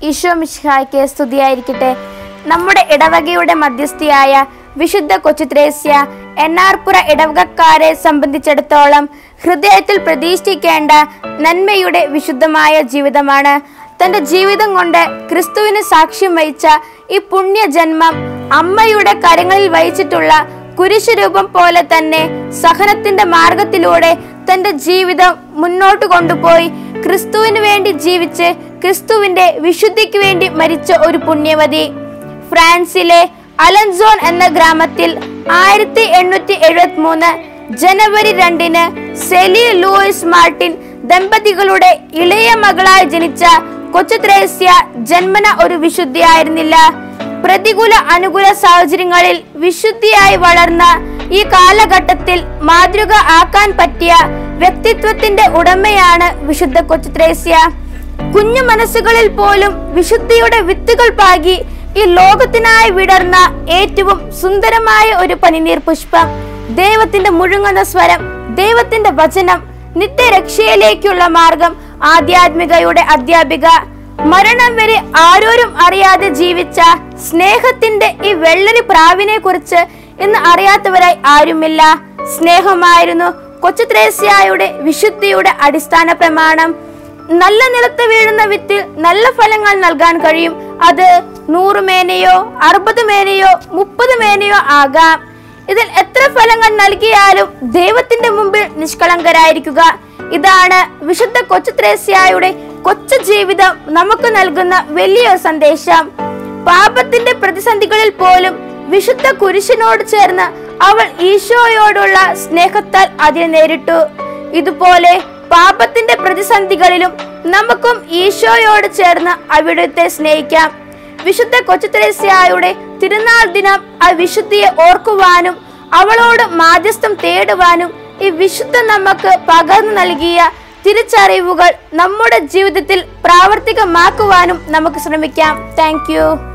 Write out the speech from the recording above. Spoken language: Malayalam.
ഈശോ മിശിഹായ്ക്ക് സ്തുതിയായിരിക്കട്ടെ നമ്മുടെ ഇടവകയുടെ മധ്യസ്ഥയായ വിശുദ്ധ കൊച്ചുത്രേസ്യ എന്നാർപ്പുറ ഇടവകക്കാരെ സംബന്ധിച്ചിടത്തോളം ഹൃദയത്തിൽ പ്രതീക്ഷിക്കേണ്ട നന്മയുടെ വിശുദ്ധമായ ജീവിതമാണ് തന്റെ ജീവിതം കൊണ്ട് ക്രിസ്തുവിന് സാക്ഷ്യം വഹിച്ച ഈ പുണ്യജന്മം അമ്മയുടെ കരങ്ങളിൽ വഹിച്ചിട്ടുള്ള കുരിശുരൂപം പോലെ തന്നെ സഹനത്തിന്റെ മാർഗത്തിലൂടെ തന്റെ ജീവിതം മുന്നോട്ട് കൊണ്ടുപോയി ക്രിസ്തുവിന് വേണ്ടി ജീവിച്ച് ക്രിസ്തുവിന്റെ വിശുദ്ധിക്ക് വേണ്ടി മരിച്ച ഒരു പുണ്യവതി ഫ്രാൻസിലെ അലൻസോൺ എന്ന ഗ്രാമത്തിൽ ആയിരത്തി എണ്ണൂറ്റി എഴുപത്തി മൂന്ന് ജനുവരി രണ്ടിന് സെലി ലൂയിസ് മാർട്ടിൻ ദമ്പതികളുടെ ഇളയ മകളായി ജനിച്ച കൊച്ചു ത്രേസ്യ ജന്മന ഒരു വിശുദ്ധിയായിരുന്നില്ല പ്രതികൂല അനുകൂല സാഹചര്യങ്ങളിൽ വിശുദ്ധിയായി വളർന്ന ഈ കാലഘട്ടത്തിൽ മാതൃക ആക്കാൻ പറ്റിയ വ്യക്തിത്വത്തിന്റെ ഉടമയാണ് വിശുദ്ധ കൊച്ചു ത്രേസ്യ കുഞ്ഞു മനസ്സുകളിൽ പോലും വിശുദ്ധിയുടെ വിത്തുകൾ പാകി ഈ ലോകത്തിനായി വിടർന്ന ഏറ്റവും സുന്ദരമായ ഒരു പനിനീർ പുഷ്പം ദൈവത്തിന്റെ മുഴുങ്ങുന്ന സ്വരം ദൈവത്തിന്റെ വചനം നിത്യരക്ഷയിലേക്കുള്ള മാർഗം ആധ്യാത്മികയുടെ അധ്യാപിക മരണം വരെ ആരോരും അറിയാതെ ജീവിച്ച സ്നേഹത്തിന്റെ ഈ വെള്ളരി പ്രാവിനെ കുറിച്ച് ഇന്ന് അറിയാത്തവരായി ആരുമില്ല സ്നേഹമായിരുന്നു കൊച്ചു ത്രേസ്യായുടെ വിശുദ്ധിയുടെ അടിസ്ഥാന പ്രമാണം നല്ല നിലത്ത് വീഴുന്ന വിത്തിൽ നല്ല ഫലങ്ങൾ നൽകാൻ കഴിയും അത് നൂറ് മേനയോ അറുപത് മേനയോ മുപ്പത് മേനയോ ആകാം ഇതിൽ എത്ര ഫലങ്ങൾ നൽകിയാലും ദൈവത്തിന്റെ മുമ്പിൽ നിഷ്കളങ്കരായിരിക്കുക ഇതാണ് വിശുദ്ധ കൊച്ചു ത്രേസ്യായുടെ കൊച്ചു ജീവിതം നമുക്ക് നൽകുന്ന വലിയൊരു സന്ദേശം പാപത്തിന്റെ പ്രതിസന്ധികളിൽ പോലും വിശുദ്ധ കുരിശിനോട് ചേർന്ന് അവൾ ഈശോയോടുള്ള സ്നേഹത്താൽ അതിനെ നേരിട്ടു ഇതുപോലെ പാപത്തിന്റെ പ്രതിസന്ധികളിലും നമുക്കും ഈശോയോട് ചേർന്ന് അവിടുത്തെ സ്നേഹിക്കാം വിശുദ്ധ കൊച്ചുത്രേസ്യായുടെ തിരുനാൾ ദിനം ആ വിശുദ്ധിയെ ഓർക്കുവാനും അവളോട് മാധ്യസ്ഥം തേടുവാനും ഈ വിശുദ്ധ നമുക്ക് പകർന്നു നൽകിയ തിരിച്ചറിവുകൾ നമ്മുടെ ജീവിതത്തിൽ പ്രാവർത്തികമാക്കുവാനും നമുക്ക് ശ്രമിക്കാം താങ്ക്